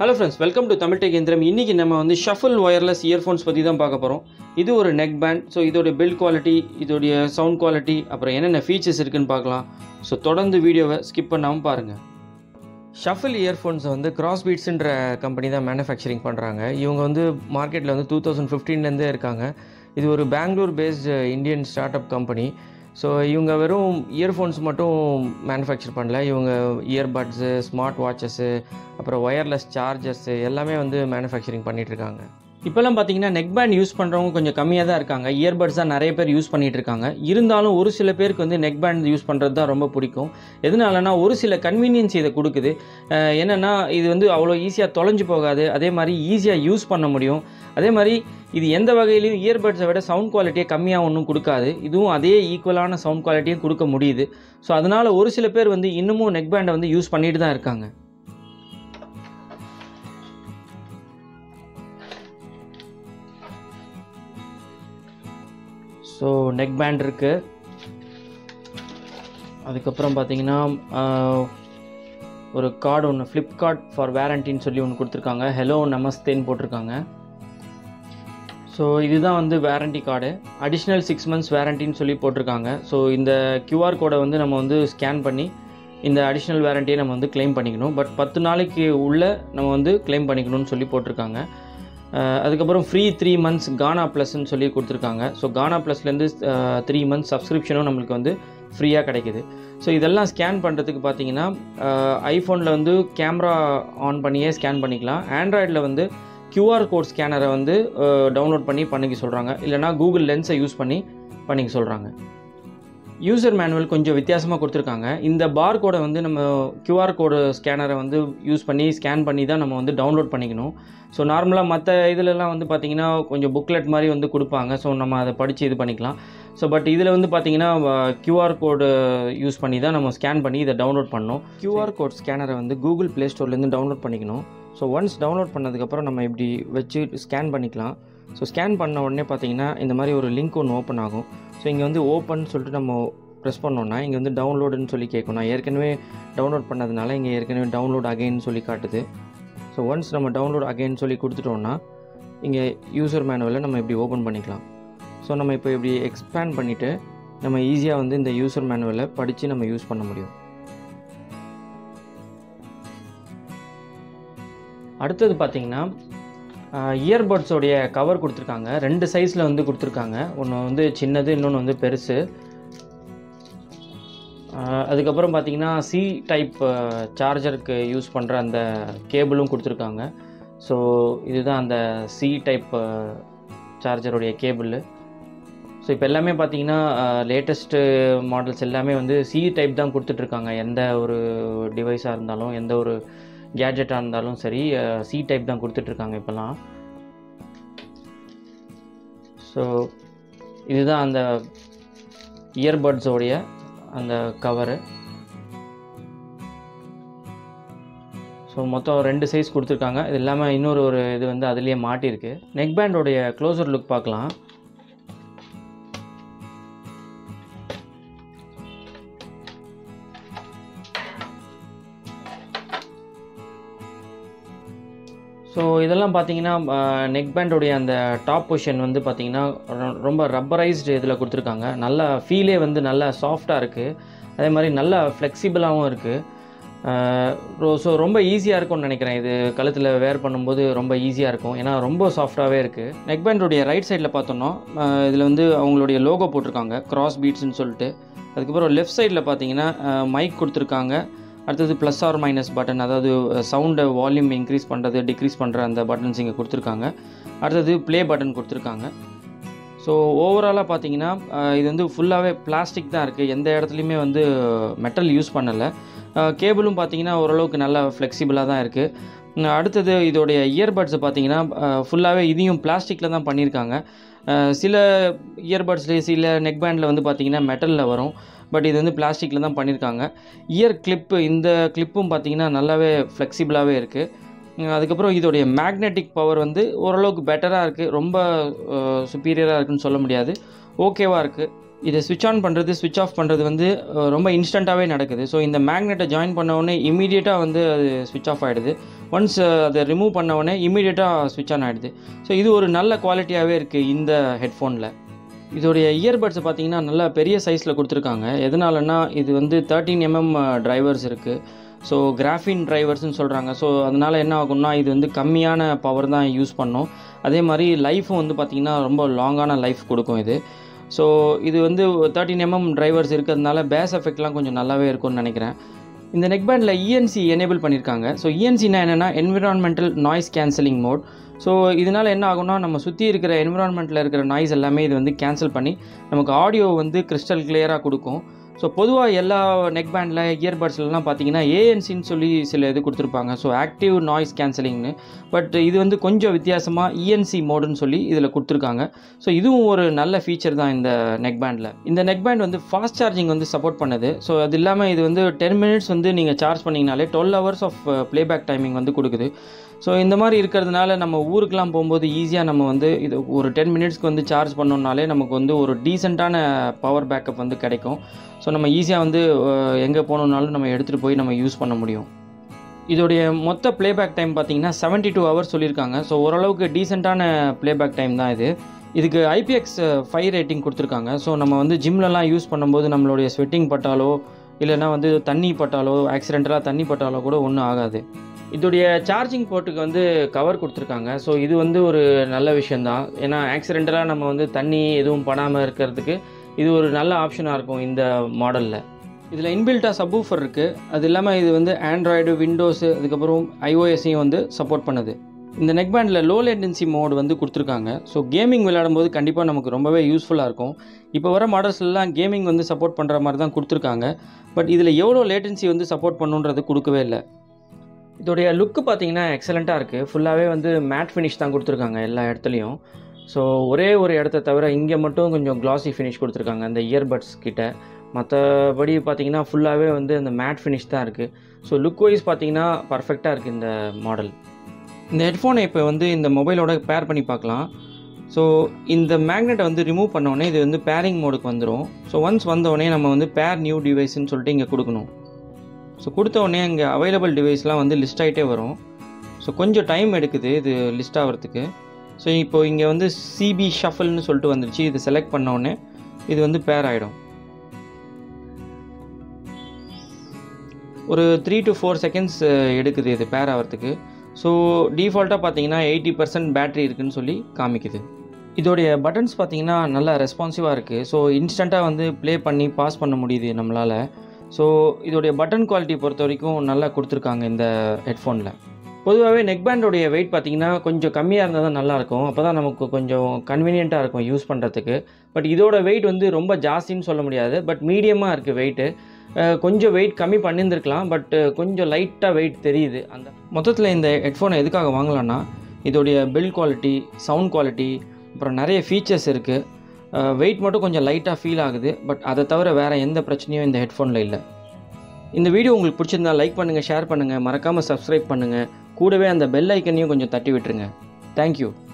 hello friends welcome to Tamil tech இயந்திரம் இன்றைக்கி நம்ம வந்து ஷஃபிள் ஒயர்லெஸ் இயர்ஃபோன்ஸ் பற்றி தான் பார்க்க போகிறோம் இது ஒரு நெக் பேண்ட் ஸோ இதோடைய பில்ட் குவாலிட்டி இதோடைய சவுண்ட் குவாலிட்டி அப்புறம் என்னென்ன ஃபீச்சர்ஸ் இருக்குன்னு பார்க்கலாம் ஸோ தொடர்ந்து வீடியோவை ஸ்கிப் பண்ணாமல் பாருங்கள் ஷஃபிள் இயர்ஃபோன்ஸை வந்து கிராஸ் பீட்ஸுன்ற கம்பெனி தான் மேனுஃபேக்சரிங் பண்ணுறாங்க இவங்க வந்து மார்க்கெட்டில் வந்து டூ தௌசண்ட் ஃபிஃப்டீன்லேருந்தே இருக்காங்க இது ஒரு Bengaluru based Indian start up company so இவங்க வெறும் இயர்ஃபோன்ஸ் மட்டும் மேனுஃபேக்சர் பண்ணல இவங்க இயர்பட்ஸு ஸ்மார்ட் வாட்சஸ்ஸு அப்புறம் ஒயர்லெஸ் சார்ஜர்ஸு எல்லாமே வந்து மேனுஃபேக்சரிங் பண்ணிகிட்ருக்காங்க இப்போல்லாம் பார்த்தீங்கன்னா நெக் பேண்ட் யூஸ் பண்ணுறவங்க கொஞ்சம் கம்மியாக தான் இருக்காங்க இயர்பட்ஸ் தான் நிறைய பேர் யூஸ் பண்ணிகிட்டு இருக்காங்க இருந்தாலும் ஒரு சில பேருக்கு வந்து நெக் பேண்ட் யூஸ் பண்ணுறது தான் ரொம்ப பிடிக்கும் எதனாலனா ஒரு சில கன்வீனியன்ஸ் இதை கொடுக்குது அஹ் என்னென்னா இது வந்து அவ்வளோ ஈஸியாக தொலைஞ்சு போகாது அதே மாதிரி ஈஸியாக யூஸ் பண்ண முடியும் அதே மாதிரி இது எந்த வகையிலையும் இயர்பட்ஸை விட சவுண்ட் குவாலிட்டியை கம்மியாக ஒன்றும் கொடுக்காது இதுவும் அதே ஈக்குவலான சவுண்ட் குவாலிட்டியும் கொடுக்க முடியுது ஸோ அதனால் ஒரு சில பேர் வந்து இன்னமும் நெக் பேண்டை வந்து யூஸ் பண்ணிட்டு தான் இருக்காங்க ஸோ நெக் பேண்ட் இருக்குது அதுக்கப்புறம் பார்த்தீங்கன்னா ஆஹ், ஒரு கார்டு ஒன்று ஃப்ளிப்கார்ட் ஃபார் வேரண்டின்னு சொல்லி ஒன்று கொடுத்துருக்காங்க ஹலோ நமஸ்தேன்னு போட்டிருக்காங்க ஸோ இதுதான் வந்து warranty card additional six months வேரண்டின்னு சொல்லி போட்டிருக்காங்க ஸோ இந்த கியூஆர் கோடை வந்து நம்ம வந்து ஸ்கேன் பண்ணி இந்த அடிஷ்னல் வேரண்டியை நம்ம வந்து க்ளைம் பண்ணிக்கணும் பட் பத்து நாளைக்கு உள்ள நம்ம வந்து க்ளைம் பண்ணிக்கணும்னு சொல்லி போட்டிருக்காங்க அஹ் அதுக்கப்புறம் ஃப்ரீ த்ரீ மந்த்ஸ் கானா ப்ளஸ்ன்னு சொல்லி கொடுத்துருக்காங்க ஸோ கானா ப்ளஸ்லேருந்து த்ரீ மந்த்ஸ் சப்ஸ்கிரிப்ஷனும் நம்மளுக்கு வந்து ஃப்ரீயாக கிடைக்குது ஸோ இதெல்லாம் ஸ்கேன் பண்ணுறதுக்கு பார்த்தீங்கன்னா ஐஃபோனில் வந்து கேமரா ஆன் பண்ணியே ஸ்கேன் பண்ணிக்கலாம் ஆண்ட்ராய்டில் வந்து QR கோட் ஸ்கேனரை வந்து டவுன்லோட் பண்ணி பண்ணிக்க சொல்கிறாங்க இல்லைனா கூகுள் லென்ஸை யூஸ் பண்ணி பண்ணிக்க சொல்கிறாங்க யூசர் மேனுவல் கொஞ்சம் வித்தியாசமாக கொடுத்துருக்காங்க இந்த பார் கோடை வந்து நம்ம QR கோடு ஸ்கேனரை வந்து யூஸ் பண்ணி ஸ்கேன் பண்ணி தான் நம்ம வந்து டவுன்லோட் பண்ணிக்கணும் ஸோ நார்மலாக மற்ற இதிலலாம் வந்து பார்த்திங்கன்னா கொஞ்சம் புக்லெட் மாதிரி வந்து கொடுப்பாங்க ஸோ நம்ம அதை படித்து இது பண்ணிக்கலாம் ஸோ பட் இதில் வந்து பார்த்திங்கன்னா கியூஆர் கோடு யூஸ் பண்ணி தான் நம்ம ஸ்கேன் பண்ணி இதை டவுன்லோட் பண்ணணும் கியூஆர் கோட் ஸ்கேனரை வந்து கூகுள் ப்ளே ஸ்டோர்லேருந்து டவுன்லோட் பண்ணிக்கணும் ஸோ ஒன்ஸ் டவுன்லோட் பண்ணதுக்கப்புறம் நம்ம இப்படி வச்சு ஸ்கேன் பண்ணிக்கலாம் ஸோ ஸ்கேன் பண்ண உடனே பார்த்தீங்கன்னா இந்த மாதிரி ஒரு லிங்க் ஒன்று ஓப்பன் ஆகும் ஸோ இங்கே வந்து ஓப்பன் சொல்லிட்டு நம்ம ப்ரெஸ் பண்ணோன்னா இங்கே வந்து டவுன்லோடுன்னு சொல்லி கேட்கும் நான் ஏற்கனவே டவுன்லோட் பண்ணதுனால இங்கே ஏற்கனவே டவுன்லோட் அகைன் சொல்லி காட்டுது ஸோ ஒன்ஸ் நம்ம டவுன்லோட் அகைன் சொல்லி கொடுத்துட்டோம்னா இங்கே யூசர் மேனுவலில் நம்ம இப்படி ஓப்பன் பண்ணிக்கலாம் ஸோ நம்ம இப்போ இப்படி எக்ஸ்பேண்ட் பண்ணிவிட்டு நம்ம ஈஸியாக வந்து இந்த யூசர் மேனுவலை படித்து நம்ம யூஸ் பண்ண முடியும் அடுத்தது பார்த்தீங்கன்னா இயர்பட்ஸோடைய கவர் கொடுத்துருக்காங்க ரெண்டு சைஸில் வந்து கொடுத்துருக்காங்க ஒன்று வந்து சின்னது இன்னொன்று வந்து பெருசு ஆஹ் அதுக்கப்புறம் பார்த்தீங்கன்னா சி டைப் சார்ஜருக்கு யூஸ் பண்ணுற அந்த கேபிளும் கொடுத்துருக்காங்க ஸோ இதுதான் அந்த சி டைப் சார்ஜருடைய கேபிள் ஸோ இப்போ எல்லாமே பார்த்தீங்கன்னா லேட்டஸ்ட்டு மாடல்ஸ் எல்லாமே வந்து சி டைப் தான் கொடுத்துட்ருக்காங்க எந்த ஒரு டிவைஸாக இருந்தாலும் எந்த ஒரு கேட்ஜெட்டாக இருந்தாலும் சரி சி டைப் தான் கொடுத்துட்ருக்காங்க இப்போல்லாம் ஸோ இதுதான் அந்த இயர்பட்ஸோடைய அந்த கவரு ஸோ மொத்தம் ரெண்டு சைஸ் கொடுத்துருக்காங்க இது இல்லாமல் இன்னொரு ஒரு இது வந்து அதுலேயே மாட்டியிருக்கு நெக் பேண்டோடைய க்ளோசர் லுக் பார்க்கலாம் ஸோ இதெல்லாம் பார்த்தீங்கன்னா நெக் பேண்டோடைய அந்த டாப் பொசிஷன் வந்து பார்த்தீங்கன்னா ரொ- ரொம்ப ரப்பரைஸ்டு இதில் கொடுத்துருக்காங்க நல்லா ஃபீலே வந்து நல்லா சாஃப்டாக இருக்குது அதே மாதிரி நல்லா ஃப்ளெக்சிபிளாகவும் இருக்குது ஸோ ரொம்ப ஈஸியாக இருக்கும்னு நினைக்கிறேன் இது கழுத்தில் வேர் பண்ணும்போது ரொம்ப ஈஸியாக இருக்கும் ஏன்னா ரொம்ப சாஃப்டாகவே இருக்குது நெக் பேண்டோடைய ரைட் சைடில் பார்த்தோன்னா இதில் வந்து அவங்களுடைய லோகோ போட்டிருக்காங்க கிராஸ் பீட்ஸ்னு சொல்லிட்டு அதுக்கப்புறம் லெஃப்ட் சைடில் பார்த்தீங்கன்னா மைக் கொடுத்துருக்காங்க அடுத்தது ப்ளஸ் ஆர் மைனஸ் பட்டன் அதாவது சவுண்டை வால்யூம் இன்க்ரீஸ் பண்ணுறது டிக்ரீஸ் பண்ணுற அந்த பட்டன்ஸ் இங்கே கொடுத்துருக்காங்க அடுத்தது ப்ளே பட்டன் கொடுத்துருக்காங்க ஸோ ஓவராலாக பார்த்தீங்கன்னா அஹ், இது வந்து ஃபுல்லாகவே பிளாஸ்டிக் தான் இருக்குது எந்த இடத்துலையுமே வந்து மெட்டல் யூஸ் பண்ணலை கேபிளும் பார்த்தீங்கன்னா ஓரளவுக்கு நல்லா ஃப்ளெக்சிபிளாக தான் இருக்குது அடுத்தது இதோடைய இயர்பட்ஸை பார்த்தீங்கன்னா ஃபுல்லாகவே இதையும் பிளாஸ்டிக்கில் தான் பண்ணியிருக்காங்க அஹ், சில இயர்பட்ஸ்லேயே சில நெக் பேண்டில் வந்து பார்த்தீங்கன்னா மெட்டலில் வரும் பட் இது வந்து பிளாஸ்டிக்கில் தான் பண்ணியிருக்காங்க இயர் கிளிப்பு இந்த கிளிப்பும் பார்த்தீங்கன்னா நல்லாவே ஃப்ளெக்சிபிளாகவே இருக்குது அதுக்கப்புறம் இதோடைய மேக்னெட்டிக் பவர் வந்து ஓரளவுக்கு பெட்டராக இருக்குது ரொம்ப சுப்பீரியராக இருக்குன்னு சொல்ல முடியாது ஓகேவாக இருக்குது இதை ஸ்விட்ச் ஆன் பண்ணுறது ஸ்விட்ச் ஆஃப் பண்ணுறது வந்து அஹ், ரொம்ப இன்ஸ்டண்ட்டாகவே நடக்குது ஸோ இந்த மேக்னெட்டை ஜாயின் பண்ண உடனே இமீடியட்டாக வந்து அது ஸ்விட்ச் ஆஃப் ஆகிடுது ஒன்ஸ் அதை ரிமூவ் பண்ண உடனே இமீடியட்டாக ஸ்விட்ச் ஆன் ஆகிடுது ஸோ இது ஒரு நல்ல குவாலிட்டியாகவே இருக்குது இந்த ஹெட்ஃபோனில் இதோடைய இயர்பட்ஸ் பார்த்தீங்கன்னா நல்லா பெரிய சைஸில் கொடுத்துருக்காங்க எதனாலன்னா இது வந்து தேர்ட்டீன் எம்எம் டிரைவர்ஸ் இருக்குது ஸோ கிராஃபின் டிரைவர்ஸ்னு சொல்கிறாங்க ஸோ அதனால் என்ன ஆகும்னா இது வந்து கம்மியான பவர் தான் யூஸ் பண்ணும் அதே மாதிரி லைஃப்பும் வந்து பார்த்திங்கன்னா ரொம்ப லாங்கான லைஃப் கொடுக்கும் இது ஸோ இது வந்து தேர்ட்டின் எம்எம் டிரைவர்ஸ் இருக்கிறதுனால பேஸ் எஃபெக்ட்லாம் கொஞ்சம் நல்லாவே இருக்கும்னு நினைக்கிறேன் இந்த நெக் பேண்டில் இஎன்சி எனேபிள் பண்ணியிருக்காங்க ஸோ இஎன்சினா என்னென்னா environmental noise cancelling mode so இதனால் என்ன ஆகும்னா நம்ம சுற்றி இருக்கிற என்விரான்மெண்ட்டில் இருக்கிற நாய்ஸ் எல்லாமே இது வந்து கேன்சல் பண்ணி நமக்கு ஆடியோ வந்து கிறிஸ்டல் கிளியராக கொடுக்கும் ஸோ பொதுவாக எல்லா நெக் பேண்டில் இயர்பட்ஸ்லாம் பார்த்தீங்கன்னா ஏஎன்சின்னு சொல்லி சில இது கொடுத்துருப்பாங்க ஸோ ஆக்டிவ் நாய்ஸ் கேன்சலிங்னு பட் இது வந்து கொஞ்சம் வித்தியாசமாக இஎன்சி மோடுன்னு சொல்லி இதில் கொடுத்துருக்காங்க ஸோ இதுவும் ஒரு நல்ல ஃபீச்சர் தான் இந்த நெக் பேண்டில் இந்த நெக் பேண்ட் வந்து ஃபாஸ்ட் சார்ஜிங் வந்து சப்போர்ட் பண்ணுது ஸோ அது இல்லாமல் இது வந்து டென் மினிட்ஸ் வந்து நீங்கள் சார்ஜ் பண்ணிங்கனாலே twelve hours of playback timing வந்து கொடுக்குது ஸோ இந்த மாதிரி இருக்கிறதுனால நம்ம ஊருக்கெலாம் போகும்போது ஈஸியாக நம்ம வந்து இது ஒரு டென் மினிட்ஸ்க்கு வந்து சார்ஜ் பண்ணோம்னாலே நமக்கு வந்து ஒரு டீசெண்டான பவர் பேக்கப் வந்து கிடைக்கும் ஸோ நம்ம ஈஸியாக வந்து எங்கே போகணுன்னாலும் நம்ம எடுத்துகிட்டு போய் நம்ம யூஸ் பண்ண முடியும் இதோடைய மொத்த ப்ளேபேக் டைம் பார்த்தீங்கன்னா 72 டூ ஹவர்ஸ் சொல்லியிருக்காங்க ஸோ ஓரளவுக்கு டீசெண்டான ப்ளேபேக் டைம் தான் இது இதுக்கு ஐபிஎக்ஸ் ஃபைவ் ரேட்டிங் கொடுத்துருக்காங்க ஸோ நம்ம வந்து ஜிம்லலாம் யூஸ் பண்ணும்போது நம்மளுடைய ஸ்வெட்டிங் பட்டாலோ இல்லைன்னா வந்து தண்ணி பட்டாலோ ஆக்சிடென்டலாக தண்ணி பட்டாலோ கூட ஒன்றும் ஆகாது இதோடைய சார்ஜிங் போர்ட்டுக்கு வந்து கவர் கொடுத்துருக்காங்க ஸோ இது வந்து ஒரு நல்ல விஷயந்தான் ஏன்னா ஆக்சிடென்டலாக நம்ம வந்து தண்ணி எதுவும் படாமல் இருக்கிறதுக்கு இது ஒரு நல்ல ஆப்ஷனாக இருக்கும் இந்த மாடலில் இதில் இன்பில்ட்டாக சப்வூஃபர் இருக்குது அது இல்லாமல் இது வந்து ஆண்ட்ராய்டு விண்டோஸு அதுக்கப்புறம் ஐஓஎஸையும் வந்து சப்போர்ட் பண்ணுது இந்த நெக் பேண்டில் லோ லேட்டன்சி மோட் வந்து கொடுத்துருக்காங்க ஸோ கேமிங் விளையாடும்போது கண்டிப்பாக நமக்கு ரொம்பவே யூஸ்ஃபுல்லாக இருக்கும் இப்போ வர மாடல்ஸ்லாம் கேமிங் வந்து சப்போர்ட் பண்ணுற மாதிரி தான் கொடுத்துருக்காங்க பட் இதில் எவ்வளோ லேட்டன்சி வந்து சப்போர்ட் பண்ணுன்றது கொடுக்கவே இல்லை இதோடைய லுக்கு பார்த்தீங்கன்னா எக்ஸலண்ட்டாக இருக்குது ஃபுல்லாகவே வந்து மேட் ஃபினிஷ் தான் கொடுத்துருக்காங்க எல்லா இடத்துலையும் ஸோ ஒரே ஒரு இடத்த தவிர இங்கே மட்டும் கொஞ்சம் கிளாசி ஃபினிஷ் கொடுத்துருக்காங்க அந்த இயர்பட்ஸ் கிட்ட மற்றபடி பார்த்தீங்கன்னா ஃபுல்லாகவே வந்து அந்த மேட் ஃபினிஷ் தான் இருக்குது ஸோ லுக் வைஸ் பார்த்தீங்கன்னா பர்ஃபெக்டாக இருக்குது இந்த மாடல் இந்த ஹெட்ஃபோனை இப்போ வந்து இந்த மொபைலோட பேர் பண்ணி பார்க்கலாம் ஸோ இந்த மேக்னெட்டை வந்து ரிமூவ் பண்ணோடனே இது வந்து பேரிங் மோடுக்கு வந்துடும் ஸோ ஒன்ஸ் வந்தோடனே நம்ம வந்து பேர் நியூ டிவைஸ்ன்னு சொல்லிட்டு இங்கே கொடுக்கணும் ஸோ கொடுத்த உடனே இங்கே அவைலபிள் டிவைஸ்லாம் வந்து லிஸ்ட் ஆகிட்டே வரும் ஸோ கொஞ்சம் டைம் எடுக்குது இது லிஸ்ட் ஆகிறதுக்கு ஸோ இப்போ இங்கே வந்து சிபி ஷஃபல்னு சொல்லிட்டு வந்துருச்சு இது செலக்ட் பண்ண உடனே இது வந்து பேர் ஆகிடும் ஒரு த்ரீ டு ஃபோர் செகண்ட்ஸ் எடுக்குது இது பேர் ஆகிறதுக்கு ஸோ டிஃபால்ட்டாக பார்த்தீங்கன்னா எயிட்டி பர்சன்ட் பேட்ரி இருக்குன்னு சொல்லி காமிக்குது இதோடைய பட்டன்ஸ் பார்த்தீங்கன்னா நல்லா ரெஸ்பான்சிவாக இருக்குது ஸோ இன்ஸ்டண்ட்டாக வந்து ப்ளே பண்ணி பாஸ் பண்ண முடியுது நம்மளால் ஸோ இதோடைய பட்டன் குவாலிட்டி பொறுத்த வரைக்கும் நல்லா கொடுத்துருக்காங்க இந்த ஹெட்ஃபோனில் பொதுவாகவே நெக் பேண்டோடைய வெயிட் பார்த்தீங்கன்னா கொஞ்சம் கம்மியாக இருந்தால் தான் நல்லாயிருக்கும் அப்போ தான் நமக்கு கொஞ்சம் கன்வீனியண்ட்டாக இருக்கும் யூஸ் பண்ணுறதுக்கு பட் இதோட வெயிட் வந்து ரொம்ப ஜாஸ்தின்னு சொல்ல முடியாது பட் மீடியமாக இருக்குது வெயிட்டு கொஞ்சம் வெயிட் கம்மி பண்ணியிருந்துருக்கலாம் பட் கொஞ்சம் லைட்டாக வெயிட் தெரியுது அந்த மொத்தத்தில் இந்த ஹெட்ஃபோனை எதுக்காக வாங்கலான்னா இதோடைய பில்ட் குவாலிட்டி சவுண்ட் குவாலிட்டி அப்புறம் நிறைய ஃபீச்சர்ஸ் இருக்குது வெயிட் மட்டும் கொஞ்சம் லைட்டாக ஃபீல் ஆகுது பட் அதை தவிர வேறு எந்த பிரச்சனையும் இந்த ஹெட்ஃபோனில் இல்லை இந்த வீடியோ உங்களுக்கு பிடிச்சிருந்தா லைக் பண்ணுங்கள் ஷேர் பண்ணுங்கள் மறக்காமல் சப்ஸ்கிரைப் பண்ணுங்கள் கூடவே அந்த பெல் ஐக்கனையும் கொஞ்சம் தட்டி விட்டுருங்க தேங்க்யூ